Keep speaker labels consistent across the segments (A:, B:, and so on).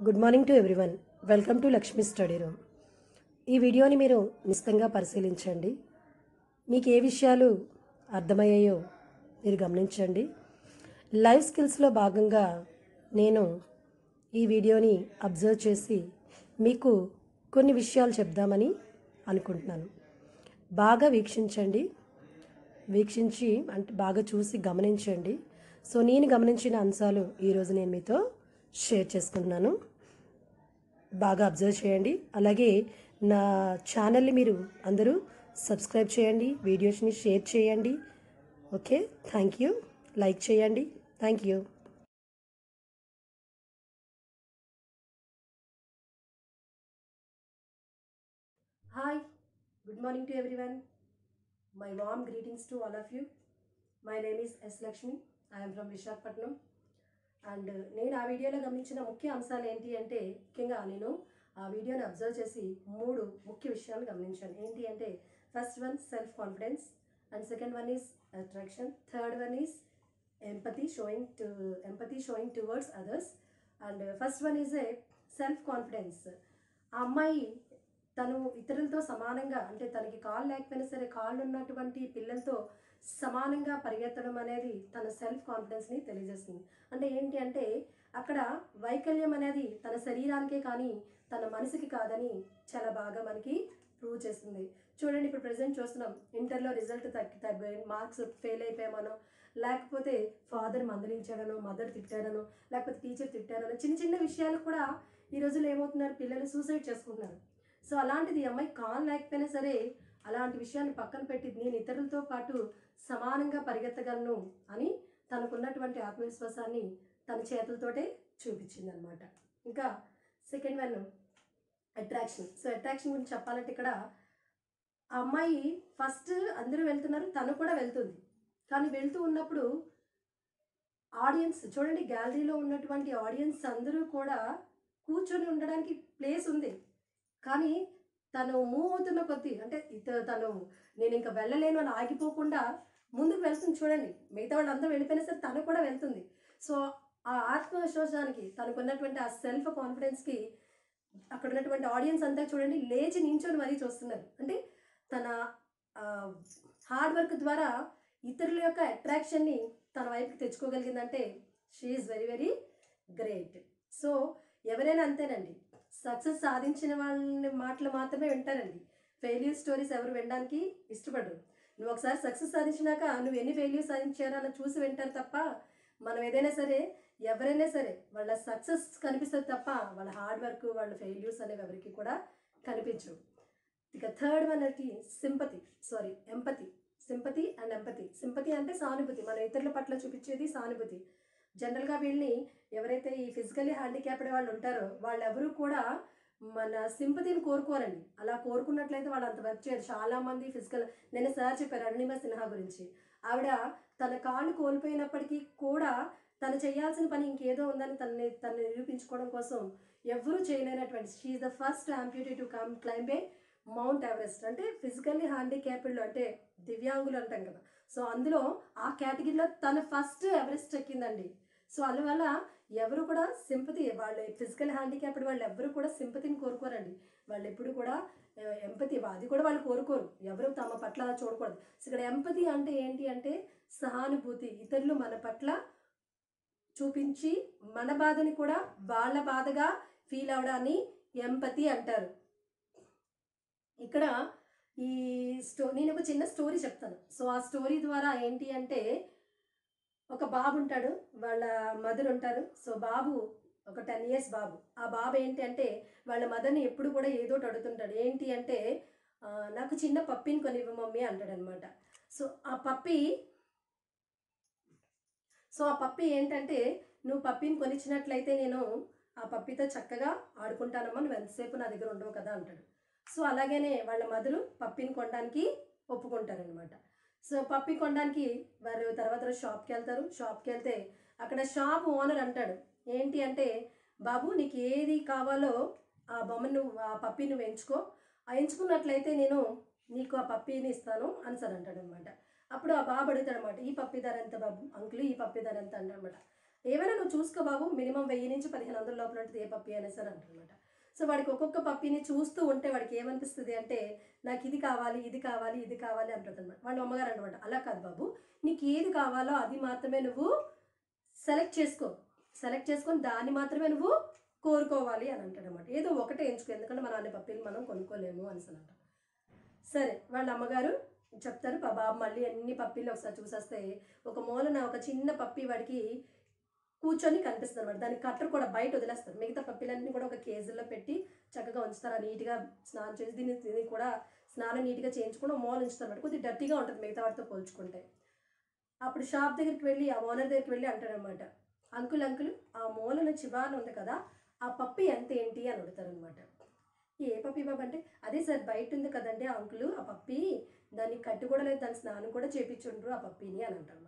A: Good morning to everyone welcome to Lakshmi study room ఈ వీడియోని మీరు నిశ్చితంగా పరిశీలించండి మీకు ఏ విషయాలు అర్థమయ్యాయో మీరు గమనించండి లైఫ్ స్కిల్స్లో భాగంగా నేను ఈ వీడియోని అబ్జర్వ్ చేసి మీకు కొన్ని విషయాలు చెప్దామని అనుకుంటున్నాను బాగా వీక్షించండి వీక్షించి అంటే బాగా చూసి గమనించండి సో నేను గమనించిన అంశాలు ఈరోజు నేను మీతో షేర్ చేసుకుంటున్నాను బాగా అబ్జర్వ్ చేయండి అలాగే నా ఛానల్ని మీరు అందరూ సబ్స్క్రైబ్ చేయండి వీడియోస్ని షేర్ చేయండి ఓకే థ్యాంక్ యూ లైక్ చేయండి thank you hi good morning to everyone my warm greetings to all of you my name is S Lakshmi I'm from Visakhapatnam and నేను ఆ వీడియోలో గమనించిన ముఖ్య అంశాలు ఏంటి అంటే ముఖ్యంగా నేను ఆ వీడియోని అబ్జర్వ్ చేసి మూడు ముఖ్య విషయాలు గమనించాను ఏంటి అంటే first one self confidence and second one is attraction third one is empathy showing to empathy showing towards others and first one is a self confidence ఆ అమ్మాయి తను ఇతరులతో సమానంగా అంటే తనకి కాళ్ళు లేకపోయినా సరే కాళ్ళు ఉన్నటువంటి పిల్లలతో సమానంగా పరిగెత్తడం అనేది తన సెల్ఫ్ కాన్ఫిడెన్స్ని తెలియజేస్తుంది అంటే ఏంటి అంటే అక్కడ వైకల్యం అనేది తన శరీరానికే కానీ తన మనసుకి కాదని చాలా బాగా మనకి ప్రూవ్ చేస్తుంది చూడండి ఇప్పుడు ప్రజెంట్ చూస్తున్నాం ఇంటర్లో రిజల్ట్ తగ్గి తగ్గి మార్క్స్ ఫెయిల్ అయిపోయామనో లేకపోతే ఫాదర్ మందలించాడనో మదర్ తిట్టాడనో లేకపోతే టీచర్ తిట్టాడనో చిన్న చిన్న విషయాలు కూడా ఈ రోజుల్లో ఏమవుతున్నారు పిల్లలు సూసైడ్ చేసుకుంటున్నారు సో అలాంటిది ఈ అమ్మాయి కాల్ లేకపోయినా సరే అలాంటి విషయాన్ని పక్కన పెట్టి నేను ఇతరులతో పాటు సమానంగా పరిగెత్తగలను అని తనకున్నటువంటి ఆత్మవిశ్వాసాన్ని తన చేతులతోటే చూపించింది అనమాట ఇంకా second one attraction so attraction గురించి చెప్పాలంటే ఇక్కడ ఆ అమ్మాయి ఫస్ట్ అందరూ వెళ్తున్నారు తను కూడా వెళ్తుంది కానీ వెళ్తూ ఉన్నప్పుడు ఆడియన్స్ చూడండి గ్యాలరీలో ఉన్నటువంటి ఆడియన్స్ అందరూ కూడా కూర్చొని ఉండడానికి ప్లేస్ ఉంది కానీ తను మూవ్ అవుతున్న కొద్దీ అంటే ఇత తను నేను ఇంకా వెళ్ళలేను అని ఆగిపోకుండా ముందుకు వెళ్తుంది చూడండి మిగతా వాళ్ళందరూ వెళ్ళిపోయినా సరే తను కూడా వెళ్తుంది సో ఆ ఆత్మవిశ్వాసానికి తనకు ఉన్నటువంటి ఆ సెల్ఫ్ కాన్ఫిడెన్స్కి అక్కడ ఉన్నటువంటి ఆడియన్స్ అంతా చూడండి లేచి నించొని మరీ చూస్తున్నారు అంటే తన హార్డ్ వర్క్ ద్వారా ఇతరుల యొక్క అట్రాక్షన్ని తన వైపుకి తెచ్చుకోగలిగిందంటే she's very very great so ఎవరైనా అంతేనండి సక్సెస్ సాధించిన వాళ్ళని మాటలు మాత్రమే వింటారండి ఫెయిల్యూర్ స్టోరీస్ ఎవరు వినడానికి ఇష్టపడరు నువ్వు ఒకసారి సక్సెస్ సాధించినాక నువ్వు ఎన్ని ఫెయిల్యూర్ సాధించారో అని చూసి వింటారు తప్ప మనం ఏదైనా సరే ఎవరైనా సరే వాళ్ళ సక్సెస్ కనిపిస్తుంది తప్ప వాళ్ళ హార్డ్ వర్క్ వాళ్ళ ఫెయిల్యూర్స్ అనేవి ఎవరికి కూడా కనిపించవు ఇక థర్డ్ వన్ అంటే sympathy sorry empathy sympathy and empathy sympathy అంటే సానుభూతి మన ఇతరుల పట్ల చూపించేది సానుభూతి జనరల్గా వీళ్ళని ఎవరైతే ఈ ఫిజికల్లీ హ్యాండిక్యాప్డ్ వాళ్ళు ఉంటారో వాళ్ళెవరూ కూడా మన సింపతిని కోరుకోరండి అలా కోరుకున్నట్లయితే వాళ్ళు అంత వర్క్ చేయరు చాలామంది ఫిజికల్ నేను సార్ చెప్పారు అరుణిమ సిన్హా గురించి ఆవిడ తన కాళ్ళు కోల్పోయినప్పటికీ కూడా తను చేయాల్సిన పని ఇంకేదో ఉందని తనని తను నిరూపించుకోవడం కోసం ఎవరూ చేయలేనటువంటి she's the first amputee to come climb a Mount Everest అంటే ఫిజికల్లీ హ్యాండిక్యాప్డ్ అంటే దివ్యాంగులు అంటాం కదా సో అందులో ఆ కేటగిరీలో తను ఫస్ట్ ఎవరెస్ట్ ఎక్కిందండి సో అందువల్ల ఎవరు కూడా సింపతి వాళ్ళు ఫిజికల్ హ్యాండిక్యాప్డ్ వాళ్ళు ఎవరు కూడా సింపతిని కోరుకోరండి వాళ్ళు ఎప్పుడు కూడా ఎంపతి అది కూడా వాళ్ళు కోరుకోరు ఎవరు తమ పట్ల అలా చూడకూడదు సో ఇక్కడ ఎంపతి అంటే ఏంటి అంటే సహానుభూతి ఇతరులు మన పట్ల చూపించి మన బాధని కూడా వాళ్ళ బాధగా ఫీల్ అవడాన్ని ఎంపతి అంటారు ఇక్కడ ఈ స్టో నేను ఒక చిన్న స్టోరీ చెప్తాను సో ఆ స్టోరీ ద్వారా ఏంటి అంటే ఒక బాబు ఉంటాడు వాళ్ళ మదర్ ఉంటారు సో బాబు ఒక టెన్ ఇయర్స్ బాబు ఆ బాబు ఏంటి అంటే వాళ్ళ మదర్ని ఎప్పుడు కూడా ఏదో ఒకటి అడుగుతుంటాడు ఏంటి అంటే "ఆ, నాకు చిన్న పప్పిని కొనివ్వ మమ్మీ అంటాడు అనమాట సో ఆ పప్పి సో ఆ పప్పి ఏంటంటే నువ్వు పప్పిని కొనిచ్చినట్లయితే నేను ఆ పప్పితో చక్కగా ఆడుకుంటానమ్మా నువ్వు ఎంతసేపు నా దగ్గర ఉండవు కదా అంటాడు సో అలాగనే వాళ్ళ మదరు పప్పిని కొనడానికి ఒప్పుకుంటారనమాట సో పప్పి కొనడానికి వారు తర్వాత రోజు షాప్కి వెళ్తారు షాప్కి వెళ్తే అక్కడ షాప్ ఓనర్ అంటాడు ఏంటి అంటే బాబు నీకు ఏది కావాలో ఆ బొమ్మను నువ్వు ఆ పప్పి నువ్వు ఎంచుకో ఆ ఎంచుకున్నట్లయితే నేను నీకు ఆ పప్పిని ఇస్తాను అని సార్ అంటాడు అనమాట అప్పుడు ఆ బాబు అడుగుతాడు అనమాట ఈ పప్పి ధర ఎంత బాబు అంకుల్ ఈ పప్పి ధర ఎంత అనమాట ఏమైనా నువ్వు చూసుకో బాబు మినిమం వెయ్యి నుంచి పదిహేను వందల లోపల ఉంటుంది ఏ పప్పి అనేసి అని అంటారనమాట సో వాడికి ఒక్కొక్క పప్పిని చూస్తూ ఉంటే వాడికి ఏమనిపిస్తుంది అంటే నాకు ఇది కావాలి ఇది కావాలి ఇది కావాలి అంటుంది అనమాట వాళ్ళ అమ్మగారు అనమాట అలా కాదు బాబు నీకు ఏది కావాలో అది మాత్రమే నువ్వు సెలెక్ట్ చేసుకో సెలెక్ట్ చేసుకొని దాన్ని మాత్రమే నువ్వు కోరుకోవాలి అని అంటాడు అనమాట ఏదో ఒకటే ఎంచుకో ఎందుకంటే మనం అన్ని పప్పీలు మనం కొనుక్కోలేము అని అంట సరే వాళ్ళ అమ్మగారు చెప్తారు "పా బాబు మళ్ళీ అన్ని పప్పీలు ఒకసారి చూసేస్తే ఒక మూలన ఒక చిన్న పప్పి వాడికి కూర్చొని కనిపిస్తుంది అనమాట దానికి కట్టర్ కూడా బయట వదిలేస్తారు మిగతా పప్పీలన్నీ కూడా ఒక కేజీలో పెట్టి చక్కగా ఉంచుతారు ఆ నీట్గా స్నానం చేసి దీన్ని దీన్ని కూడా స్నానం నీట్గా చేయించుకుని మూల ఉంచుతారు అనమాట కొద్దిగా డర్టీగా ఉంటుంది మిగతా వాటితో పోల్చుకుంటే అప్పుడు షాప్ దగ్గరికి వెళ్ళి ఆ ఓనర్ దగ్గరికి వెళ్ళి అంటాడనమాట అంకుల్ అంకుల్ ఆ మూలన చివాన ఉంది కదా ఆ పప్పి ఎంత ఏంటి అని అడుగుతారనమాట ఏ పప్పి బాబు అంటే అదే సార్ బయట ఉంది కదండి ఆ అంకులు ఆ పప్పి దాన్ని కట్టు కూడా లేదు దాని స్నానం కూడా చేపించుండ్రు ఆ పప్పిని అని అంటారనమాట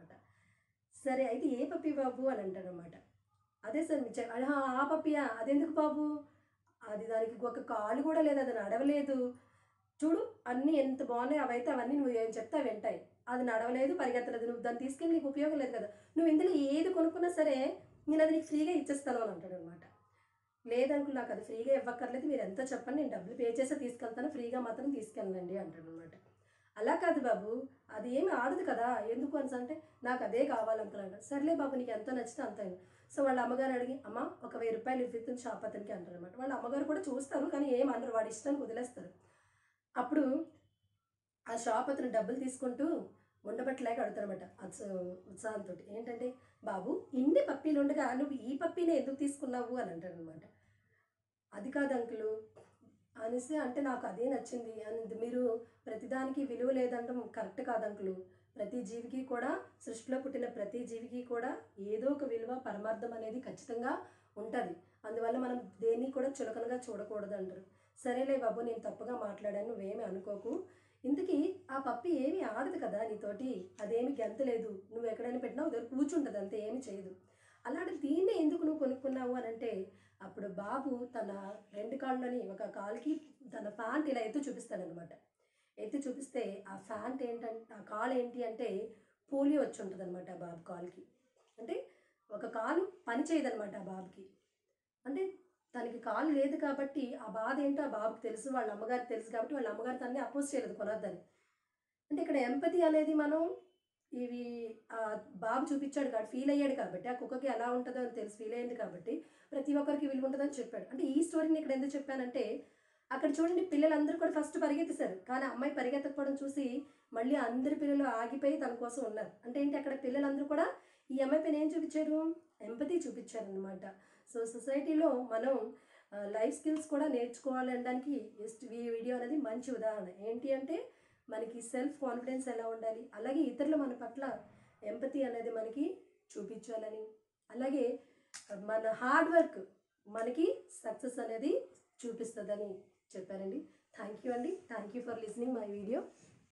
A: సరే అయితే ఏ పప్పి బాబు అని అంటారనమాట అదే సార్ మీరు చెప్- "ఆహా, ఆ పప్పియా అదెందుకు బాబు అది దానికి ఒక కాలు కూడా లేదు అది నడవలేదు చూడు అన్నీ ఎంత బాగున్నాయి అవైతే అవన్నీ నువ్వు ఏం చెప్తే అవి వింటాయి అది నడవలేదు పరిగెత్తలేదు నువ్వు దాన్ని తీసుకెళ్ళి నీకు ఉపయోగం లేదు కదా నువ్వు ఇందులో ఏది కొనుక్కున్నా సరే నేను అది నీకు ఫ్రీగా ఇచ్చేస్తాను అని అంటాడు అనమాట లేదనుకున్నా నాకు అది ఫ్రీగా ఇవ్వక్కర్లేదు మీరు ఎంత చెప్పండి నేను డబ్బులు పే చేస్తే తీసుకెళ్తాను ఫ్రీగా మాత్రం తీసుకెళ్ళండి అంటాడు అనమాట అలా కాదు బాబు అది ఏమి ఆడదు కదా ఎందుకు అని అంటే నాకు అదే కావాలంకుల్ అంటాడు సర్లే బాబు నీకు ఎంత నచ్చితే అంత ఇవ్వు." సో వాళ్ళ అమ్మగారు అడిగి అమ్మ ఒక వెయ్యి రూపాయలు ఇవ్వుతుంది షాప్ అతనికి అంటారు అనమాట వాళ్ళ అమ్మగారు కూడా చూస్తారు కానీ ఏం అనరు వాడి ఇష్టానికి వదిలేస్తారు అప్పుడు ఆ షాప్ అతను డబ్బులు తీసుకుంటూ ఉండబట్టలేక అడుగుతారనమాట ఉత్సాహంతో ఏంటంటే బాబు ఇన్ని పప్పీలు ఉండగా నువ్వు ఈ పప్పీనే ఎందుకు తీసుకున్నావు అని అంటాడు అనమాట అది కాదు అంకులు అనేసి అంటే నాకు అదే నచ్చింది అని మీరు ప్రతిదానికి విలువ లేదంటాం కరెక్ట్ కాదు అంకులు ప్రతి జీవికి కూడా సృష్టిలో పుట్టిన ప్రతి జీవికి కూడా ఏదో ఒక విలువ పరమార్థం అనేది ఖచ్చితంగా ఉంటుంది అందువల్ల మనం దేన్ని కూడా చులకనగా చూడకూడదు అంటారు సరేలే బాబు నేను తప్పుగా మాట్లాడాను నువ్వేమి అనుకోకు ఇంతకీ ఆ పప్పి ఏమీ ఆడదు కదా నీతోటి అదేమి గెంతలేదు నువ్వు ఎక్కడైనా పెట్టినా దగ్గర కూర్చుంటుంది అంతే ఏమి చేయదు అలాంటి దీన్నే ఎందుకు నువ్వు కొనుక్కున్నావు అని అంటే అప్పుడు బాబు తన రెండు కాళ్ళని ఒక కాలుకి తన ప్యాంట్ ఇలా ఎత్తు చూపిస్తాడనమాట ఎత్తి చూపిస్తే ఆ ప్యాంట్ ఏంటంటే ఆ కాలు ఏంటి అంటే పోలియో వచ్చి ఉంటుంది అనమాట ఆ బాబు కాలుకి అంటే ఒక కాలు పని చేయదనమాట ఆ బాబుకి అంటే తనకి కాలు లేదు కాబట్టి ఆ బాధ ఏంటో ఆ బాబుకి తెలుసు వాళ్ళ అమ్మగారికి తెలుసు కాబట్టి వాళ్ళ అమ్మగారు తనని అపోజ్ చేయలేదు కొనొద్దని అంటే ఇక్కడ ఎంపతి అనేది మనం ఇవి ఆ బాబు చూపించాడు కాబట్టి ఫీల్ అయ్యాడు కాబట్టి ఆ కుక్కకి ఎలా ఉంటుందో అని తెలిసి ఫీల్ అయ్యింది కాబట్టి ప్రతి ఒక్కరికి విలువ ఉంటుందని చెప్పాడు అంటే ఈ స్టోరీని ఇక్కడ ఎందుకు చెప్పానంటే అక్కడ చూడండి పిల్లలందరూ కూడా ఫస్ట్ పరిగెత్తేశారు కానీ అమ్మాయి పరిగెత్తకపోవడం చూసి మళ్ళీ అందరి పిల్లలు ఆగిపోయి తన కోసం ఉన్నారు అంటే ఏంటి అక్కడ పిల్లలందరూ కూడా ఈ అమ్మాయి పైన ఏం చూపించారు ఎంపతి చూపించారు అనమాట సో సొసైటీలో మనం లైఫ్ స్కిల్స్ కూడా నేర్చుకోవాలి అనడానికి ఈ వీడియో అనేది మంచి ఉదాహరణ ఏంటి అంటే మనకి సెల్ఫ్ కాన్ఫిడెన్స్ ఎలా ఉండాలి అలాగే ఇతరులు మన పట్ల ఎంపతి అనేది మనకి చూపించాలని అలాగే మన హార్డ్ వర్క్ మనకి సక్సెస్ అనేది చూపిస్తుందని చెప్పారండి థ్యాంక్ యూ అండి thank you for listening my video